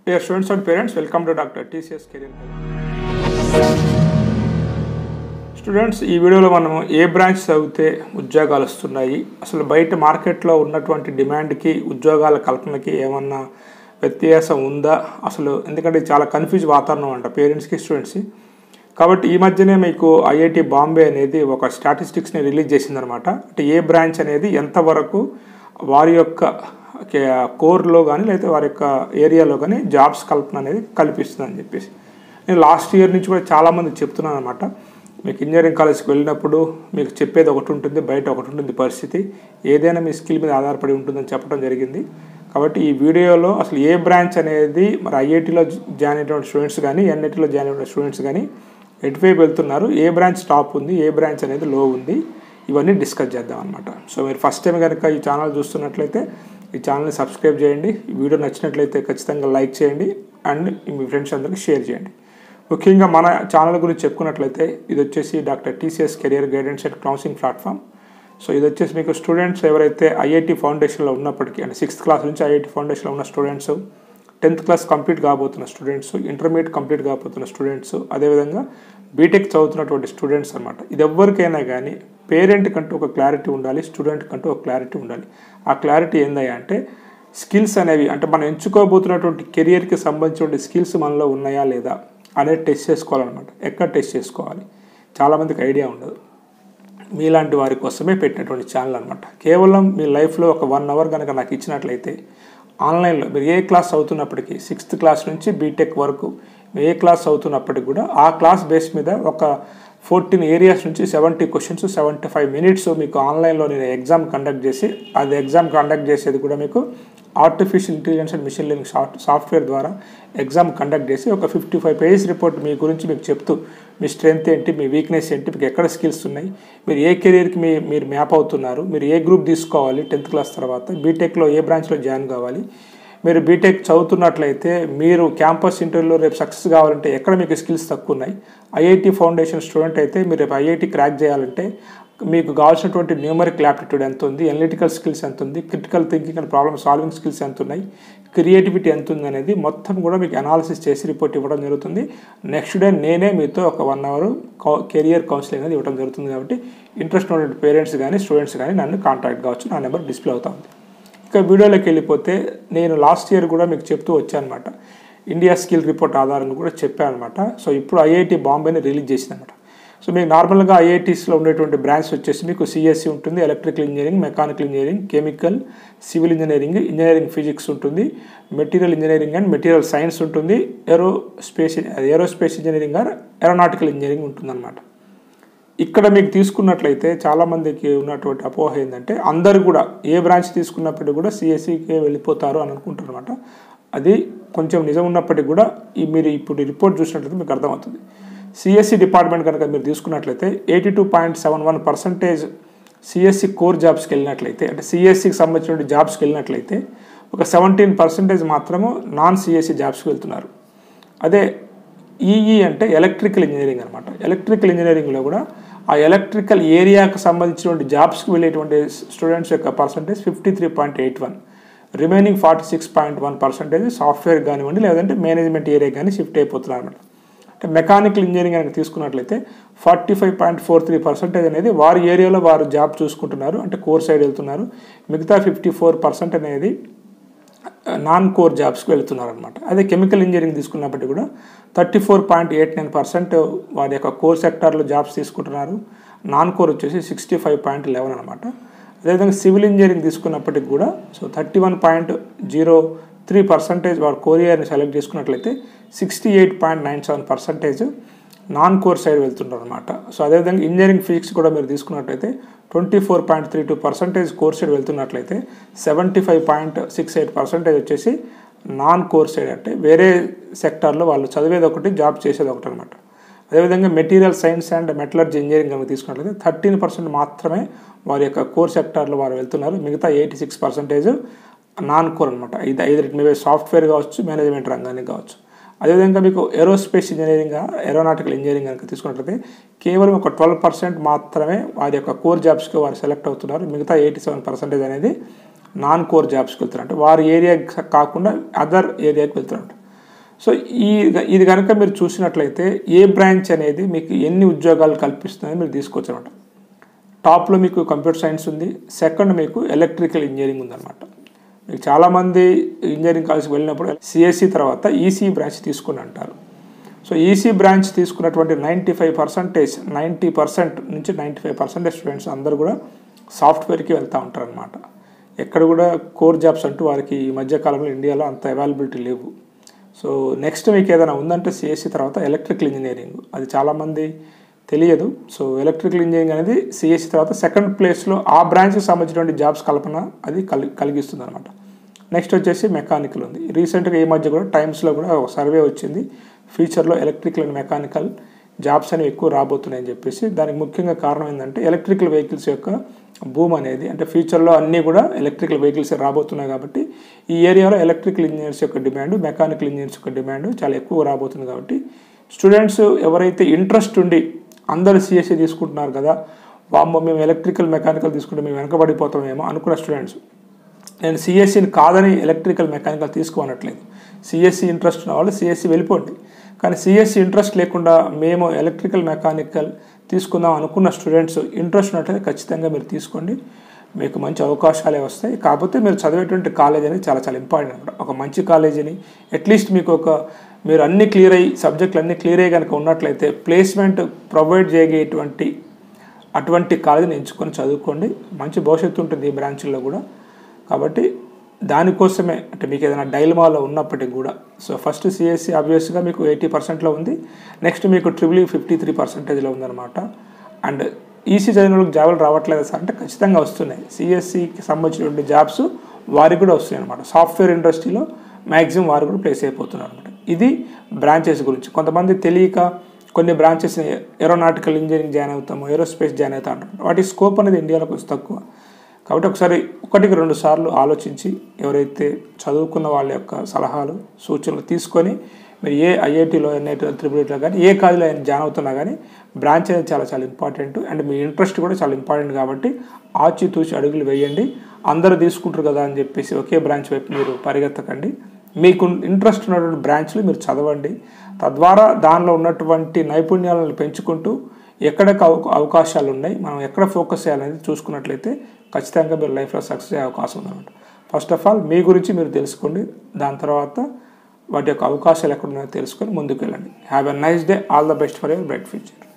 Dear students and parents, welcome to Dr. TCS Career students ఈ వీడియోలో మనం ఏ branch చదివితే ఉద్యోగాలు వస్తున్నాయి అసలు బయట మార్కెట్లో ఉన్నటువంటి డిమాండ్కి ఉద్యోగాల కల్పనకి ఏమన్నా వ్యత్యాసం ఉందా అసలు ఎందుకంటే ఇది చాలా కన్ఫ్యూజ్ వాతావరణం అంట పేరెంట్స్కి స్టూడెంట్స్కి కాబట్టి ఈ మధ్యనే మీకు ఐఐటి బాంబే అనేది ఒక స్టాటిస్టిక్స్ని రిలీజ్ చేసిందనమాట అంటే ఏ బ్రాంచ్ అనేది ఎంతవరకు వారి యొక్క కోర్లో కానీ లేకపోతే వారి యొక్క ఏరియాలో కానీ జాబ్స్ కల్పన అనేది కల్పిస్తుంది అని చెప్పేసి నేను లాస్ట్ ఇయర్ నుంచి కూడా చాలామంది చెప్తున్నాను అనమాట మీకు ఇంజనీరింగ్ కాలేజ్కి వెళ్ళినప్పుడు మీకు చెప్పేది ఒకటి ఉంటుంది బయట ఒకటి ఉంటుంది పరిస్థితి ఏదైనా మీ స్కిల్ మీద ఆధారపడి ఉంటుందని చెప్పడం జరిగింది కాబట్టి ఈ వీడియోలో అసలు ఏ బ్రాంచ్ అనేది మరి ఐఐటీలో జాయిన్ అయినటువంటి స్టూడెంట్స్ కానీ ఎన్ఐటీలో జాయిన్ అయిన స్టూడెంట్స్ కానీ ఎటువైపు వెళ్తున్నారు ఏ బ్రాంచ్ టాప్ ఉంది ఏ బ్రాంచ్ అనేది లో ఉంది ఇవన్నీ డిస్కస్ చేద్దాం అనమాట సో మీరు ఫస్ట్ టైం కనుక ఈ ఛానల్ చూస్తున్నట్లయితే ఈ ఛానల్ని సబ్స్క్రైబ్ చేయండి ఈ వీడియో నచ్చినట్లయితే ఖచ్చితంగా లైక్ చేయండి అండ్ మీ ఫ్రెండ్స్ అందరికీ షేర్ చేయండి ముఖ్యంగా మన ఛానల్ గురించి చెప్పుకున్నట్లయితే ఇది వచ్చేసి doctor TCS career guidance and counselling platform so ఇది వచ్చేసి మీకు స్టూడెంట్స్ ఎవరైతే ఐఐటి ఫౌండేషన్లో ఉన్నప్పటికీ అంటే సిక్స్త్ క్లాస్ నుంచి ఐఐటి ఫౌండేషన్లో ఉన్న స్టూడెంట్స్ టెన్త్ క్లాస్ కంప్లీట్ కాబోతున్న స్టూడెంట్స్ ఇంటర్మీడియట్ కంప్లీట్ కాబోతున్న స్టూడెంట్స్ అదేవిధంగా బీటెక్ చదువుతున్నటువంటి స్టూడెంట్స్ అనమాట ఇది ఎవరికైనా కానీ పేరెంట్ కంటూ ఒక క్లారిటీ ఉండాలి స్టూడెంట్ కంటూ ఒక క్లారిటీ ఉండాలి ఆ క్లారిటీ ఏందయ్యా అంటే స్కిల్స్ అనేవి అంటే మనం ఎంచుకోబోతున్నటువంటి కెరియర్కి సంబంధించిన స్కిల్స్ మనలో ఉన్నాయా లేదా అనేది టెస్ట్ చేసుకోవాలన్నమాట ఎక్కడ టెస్ట్ చేసుకోవాలి చాలామందికి ఐడియా ఉండదు మీలాంటి వారి కోసమే పెట్టినటువంటి ఛానల్ అనమాట కేవలం మీ లైఫ్లో ఒక వన్ అవర్ కనుక నాకు ఇచ్చినట్లయితే ఆన్లైన్లో మీరు ఏ క్లాస్ అవుతున్నప్పటికీ సిక్స్త్ క్లాస్ నుంచి బీటెక్ వరకు ఏ క్లాస్ అవుతున్నప్పటికి కూడా ఆ క్లాస్ బేస్ మీద ఒక ఫోర్టీన్ ఏరియాస్ నుంచి seventy questions seventy five minutes మీకు ఆన్లైన్లో నేను ఎగ్జామ్ కండక్ట్ చేసి అది ఎగ్జామ్ కండక్ట్ చేసేది కూడా మీకు artificial intelligence and machine learning software ద్వారా ఎగ్జామ్ కండక్ట్ చేసి ఒక ఫిఫ్టీ ఫైవ్ పేజెస్ రిపోర్ట్ మీ గురించి మీకు చెప్తూ మీ స్ట్రెంగ్త్ ఏంటి మీ వీక్నెస్ ఏంటి మీకు ఎక్కడ స్కిల్స్ ఉన్నాయి మీరు ఏ కెరీర్కి మీ మీరు మ్యాప్ అవుతున్నారు మీరు ఏ గ్రూప్ తీసుకోవాలి టెన్త్ క్లాస్ తర్వాత బీటెక్లో ఏ బ్రాంచ్లో జాయిన్ కావాలి మీరు బీటెక్ చదువుతున్నట్లయితే మీరు క్యాంపస్ ఇంటర్వ్యూలో రేపు సక్సెస్ కావాలంటే ఎక్కడ మీకు స్కిల్స్ తక్కువ ఉన్నాయి ఐఐటి ఫౌండేషన్ స్టూడెంట్ అయితే మీరు రేపు ఐఐటి క్రాక్ చేయాలంటే మీకు కావాల్సినటువంటి న్యూమరిక్ యాప్టిట్యూడ్ ఎంత ఉంది ఎనలిటికల్ స్కిల్స్ ఎంత ఉంది critical thinking and problem solving skills ఎంత ఉన్నాయి క్రియేటివిటీ ఎంత ఉంది అనేది మొత్తం కూడా మీకు అనాలిసిస్ చేసి రిపోర్ట్ ఇవ్వడం జరుగుతుంది నెక్స్ట్ డే నేనే మీతో ఒక వన్ అవర్ కెరియర్ కౌన్సిలింగ్ అనేది ఇవ్వడం జరుగుతుంది కాబట్టి ఇంట్రెస్ట్ ఉన్నటువంటి పేరెంట్స్ కానీ స్టూడెంట్స్ కానీ నన్ను కాంటాక్ట్ కావచ్చు నా నెంబర్ డిస్ప్లే అవుతా ఉంది ఇక వీడియోలోకి వెళ్ళిపోతే నేను లాస్ట్ ఇయర్ కూడా మీకు చెప్తూ వచ్చానమాట ఇండియా స్కిల్ రిపోర్ట్ ఆధారంగా కూడా చెప్పాను అనమాట సో ఇప్పుడు ఐఐటి బాంబేని రిలీజ్ చేసిందనమాట సో మీకు నార్మల్గా ఐఐటీస్లో ఉండేటువంటి బ్రాంచ్ వచ్చేసి మీకు సిఎస్సి ఉంటుంది electrical engineering mechanical engineering chemical civil engineering engineering physics ఉంటుంది material engineering and material science ఉంటుంది aero space aerospace engineering or aeronautical engineering ఉంటుందన్నమాట ఇక్కడ మీకు తీసుకున్నట్లయితే చాలామందికి ఉన్నటువంటి అపోహ ఏంటంటే అందరు కూడా ఏ బ్రాంచ్ తీసుకున్నప్పటికీ కూడా సిఎస్సికే వెళ్ళిపోతారు అని అనుకుంటారు అనమాట అది కొంచెం నిజం ఉన్నప్పటికీ కూడా ఈ మీరు ఇప్పుడు రిపోర్ట్ చూసినట్లయితే మీకు అర్థమవుతుంది సిఎస్సి డిపార్ట్మెంట్ కనుక మీరు తీసుకున్నట్లయితే eighty two point seven one percentage CSC core జాబ్స్కి వెళ్ళినట్లయితే అంటే సిఎస్సికి సంబంధించిన జాబ్స్కి వెళ్ళినట్లయితే ఒక సెవెంటీన్ పర్సెంటేజ్ మాత్రము నాన్ సిఎస్సి జాబ్స్కి వెళ్తున్నారు అదే ఈఈ అంటే ఎలక్ట్రికల్ ఇంజనీరింగ్ అనమాట ఎలక్ట్రికల్ ఇంజనీరింగ్లో కూడా ఆ ఎలక్ట్రికల్ ఏరియాకు సంబంధించినటువంటి జాబ్స్కి వెళ్ళేటువంటి స్టూడెంట్స్ యొక్క percentage fifty three point eight one remaining forty six point one percentage software కానివ్వండి లేదంటే మేనేజ్మెంట్ ఏరియా కానీ షిఫ్ట్ అయిపోతున్నారు అనమాట అంటే మెకానికల్ ఇంజనీరింగ్ కనుక తీసుకున్నట్లయితే forty five point four three percentage అనేది వారి ఏరియాలో వారు జాబ్ చూసుకుంటున్నారు అంటే కోర్ సైడ్ వెళ్తున్నారు మిగతా ఫిఫ్టీ ఫోర్ పర్సెంట్ అనేది నాన్ కోర్ జాబ్స్కి వెళ్తున్నారు అనమాట అదే కెమికల్ ఇంజనీరింగ్ తీసుకున్నప్పటికీ కూడా thirty four point eight nine percent వారి యొక్క కోర్ సెక్టార్లో జాబ్స్ తీసుకుంటున్నారు నాన్ కోర్ వచ్చేసి సిక్స్టీ ఫైవ్ పాయింట్ లెవెన్ అనమాట అదేవిధంగా సివిల్ ఇంజనీరింగ్ తీసుకున్నప్పటికి కూడా so thirty one point zero three percentage వారు కోరియాని సెలెక్ట్ చేసుకున్నట్లయితే sixty eight point nine seven percentage non core side వెళ్తుంటారు అనమాట సో అదేవిధంగా ఇంజనీరింగ్ ఫిజిక్స్ కూడా మీరు తీసుకున్నట్లయితే twenty four point three two percentage core side వెళ్తున్నట్లయితే seventy five point six eight percentage వచ్చేసి నాన్ కోర్ సైడ్ అంటే వేరే సెక్టార్లో వాళ్ళు చదివేది ఒకటి జాబ్ చేసేది ఒకటి అనమాట అదేవిధంగా material science and metallurgy engineering కనుక తీసుకున్నట్లయితే థర్టీన్ పర్సెంట్ మాత్రమే వారి యొక్క కోర్ సెక్టార్లో వారు వెళ్తున్నారు మిగతా eighty six percentage non core అనమాట ఇది ఐదు మేబీ సాఫ్ట్వేర్ కావచ్చు మేనేజ్మెంట్ రంగానికి కావచ్చు అదేవిధంగా మీకు ఏరోస్పేస్ ఇంజనీరింగ్ ఏరోనాటికల్ ఇంజనీరింగ్ కనుక తీసుకున్నట్లయితే కేవలం ఒక ట్వెల్వ్ పర్సెంట్ మాత్రమే వారి యొక్క కోర్ జాబ్స్కి వారు సెలెక్ట్ అవుతున్నారు మిగతా ఎయిటీ సెవెన్ పర్సెంటేజ్ అనేది నాన్ కోర్ జాబ్స్కి వెళ్తున్నారు అంటే వారి ఏరియా కాకుండా అదర్ ఏరియాకి వెళ్తున్నారు సో ఈ ఇది కనుక మీరు చూసినట్లయితే ఏ బ్రాంచ్ అనేది మీకు ఎన్ని ఉద్యోగాలు కల్పిస్తుందని మీరు తీసుకోవచ్చు అనమాట టాప్లో మీకు కంప్యూటర్ సైన్స్ ఉంది సెకండ్ మీకు ఎలక్ట్రికల్ ఇంజనీరింగ్ ఉందన్నమాట మీకు చాలామంది ఇంజనీరింగ్ కాలేజ్కి వెళ్ళినప్పుడు సిఎస్సి తర్వాత ఈసీ బ్రాంచ్ తీసుకుని అంటారు సో ఈసీ బ్రాంచ్ తీసుకున్నటువంటి ninety five percentage ninety percent నుంచి నైంటీ ఫైవ్ పర్సెంటేజ్ స్టూడెంట్స్ అందరూ కూడా సాఫ్ట్వేర్కి వెళ్తూ ఉంటారు అనమాట ఎక్కడ కూడా కోర్ జాబ్స్ అంటూ వారికి ఈ మధ్యకాలంలో ఇండియాలో అంత అవైలబిలిటీ లేవు సో నెక్స్ట్ మీకు ఏదైనా ఉందంటే సిఎస్సి తర్వాత ఎలక్ట్రికల్ ఇంజనీరింగ్ అది చాలామంది తెలియదు సో ఎలక్ట్రికల్ ఇంజనీరింగ్ అనేది సిఎస్సి తర్వాత సెకండ్ ప్లేస్లో ఆ బ్రాంచ్కి సంబంధించినటువంటి జాబ్స్ కల్పన అది కలి కలిగిస్తుంది అనమాట నెక్స్ట్ వచ్చేసి మెకానికల్ ఉంది రీసెంట్గా ఈ మధ్య కూడా టైమ్స్లో కూడా ఒక సర్వే వచ్చింది ఫ్యూచర్లో ఎలక్ట్రికల్ అండ్ మెకానికల్ జాబ్స్ అనేవి ఎక్కువ రాబోతున్నాయని చెప్పేసి దానికి ముఖ్యంగా కారణం ఏంటంటే ఎలక్ట్రికల్ వెహికల్స్ యొక్క భూమ్ అనేది అంటే ఫ్యూచర్లో అన్నీ కూడా ఎలక్ట్రికల్ వెహికల్స్ రాబోతున్నాయి కాబట్టి ఈ ఏరియాలో ఎలక్ట్రికల్ ఇంజనీర్స్ యొక్క డిమాండ్ మెకానికల్ ఇంజనీర్స్ యొక్క డిమాండ్ చాలా ఎక్కువ రాబోతుంది కాబట్టి స్టూడెంట్స్ ఎవరైతే ఇంట్రెస్ట్ ఉండి అందరు సిఎస్సి తీసుకుంటున్నారు కదా వామ్మో మేము ఎలక్ట్రికల్ మెకానికల్ తీసుకుంటే మేము వెనకబడిపోతామేమో అనుకున్న స్టూడెంట్స్ నేను సిఎస్సిని కాదని ఎలక్ట్రికల్ మెకానికల్ తీసుకోనట్లేదు సిఎస్సి ఇంట్రెస్ట్ ఉన్న వాళ్ళు సిఎస్సి వెళ్ళిపోండి కానీ సిఎస్సి ఇంట్రెస్ట్ లేకుండా మేము ఎలక్ట్రికల్ మెకానికల్ తీసుకుందాం అనుకున్న స్టూడెంట్స్ ఇంట్రెస్ట్ ఉన్నట్లయితే ఖచ్చితంగా మీరు తీసుకోండి మీకు మంచి అవకాశాలే వస్తాయి కాకపోతే మీరు చదివేటువంటి కాలేజ్ అనేది చాలా చాలా ఇంపార్టెంట్ అనమాట ఒక మంచి కాలేజీని అట్లీస్ట్ మీకు ఒక మీరు అన్ని క్లియర్ అయ్యి సబ్జెక్టులు అన్నీ క్లియర్ అయ్యి కనుక ఉన్నట్లయితే ప్లేస్మెంట్ ప్రొవైడ్ చేయగేటువంటి అటువంటి కాలేజీని ఎంచుకొని చదువుకోండి మంచి భవిష్యత్తు ఉంటుంది ఈ బ్రాంచ్ల్లో కూడా కాబట్టి దానికోసమే అంటే మీకు ఏదైనా డైలమాలో ఉన్నప్పటికీ కూడా సో ఫస్ట్ సిఎస్సి ఆబ్వియస్గా మీకు ఎయిటీ పర్సెంట్లో ఉంది నెక్స్ట్ మీకు ట్రిపుల్ ఫిఫ్టీ త్రీ పర్సెంటేజ్లో ఉందన్నమాట అండ్ ఈసీ చదివిన వాళ్ళకి జాబులు రావట్లేదు సార్ అంటే ఖచ్చితంగా వస్తున్నాయి సిఎస్సికి సంబంధించినటువంటి జాబ్స్ వారికి కూడా వస్తున్నాయి అనమాట సాఫ్ట్వేర్ ఇండస్ట్రీలో మ్యాక్సిమం వారు కూడా ప్లేస్ అయిపోతున్నారు అనమాట ఇది బ్రాంచెస్ గురించి కొంతమంది తెలియక కొన్ని బ్రాంచెస్ ఏరోనాటికల్ ఇంజనీరింగ్ జాయిన్ అవుతాము ఏరోస్పేస్ జాయిన్ అవుతా అంటారు వాటి స్కోప్ అనేది ఇండియాలో కొంచెం తక్కువ కాబట్టి ఒకసారి ఒకటికి రెండు సార్లు ఆలోచించి ఎవరైతే చదువుకున్న వాళ్ళ యొక్క సలహాలు సూచనలు తీసుకొని మీరు ఏ ఐఐటీలో ఎన్ఐటీలో త్రిపుల్ కానీ ఏ కాలేజీలో అయినా జాయిన్ అవుతున్నా కానీ బ్రాంచ్ అనేది చాలా చాలా ఇంపార్టెంట్ అండ్ మీ ఇంట్రెస్ట్ కూడా చాలా ఇంపార్టెంట్ కాబట్టి ఆచితూచి అడుగులు వేయండి అందరూ తీసుకుంటారు కదా అని చెప్పేసి ఒకే బ్రాంచ్ వైపు మీరు పరిగెత్తకండి మీకు ఇంట్రెస్ట్ ఉన్నటువంటి బ్రాంచ్లు మీరు చదవండి తద్వారా దానిలో ఉన్నటువంటి నైపుణ్యాలను పెంచుకుంటూ ఎక్కడ అవకాశాలు ఉన్నాయి మనం ఎక్కడ ఫోకస్ చేయాలనేది చూసుకున్నట్లయితే ఖచ్చితంగా మీరు లైఫ్లో సక్సెస్ అయ్యే అవకాశం ఉందన్నమాట ఫస్ట్ ఆఫ్ ఆల్ మీ గురించి మీరు తెలుసుకోండి దాని తర్వాత వాటి యొక్క అవకాశాలు ఎక్కడ ఉన్నాయో తెలుసుకొని ముందుకు వెళ్ళండి have a nice day all the best for your bright future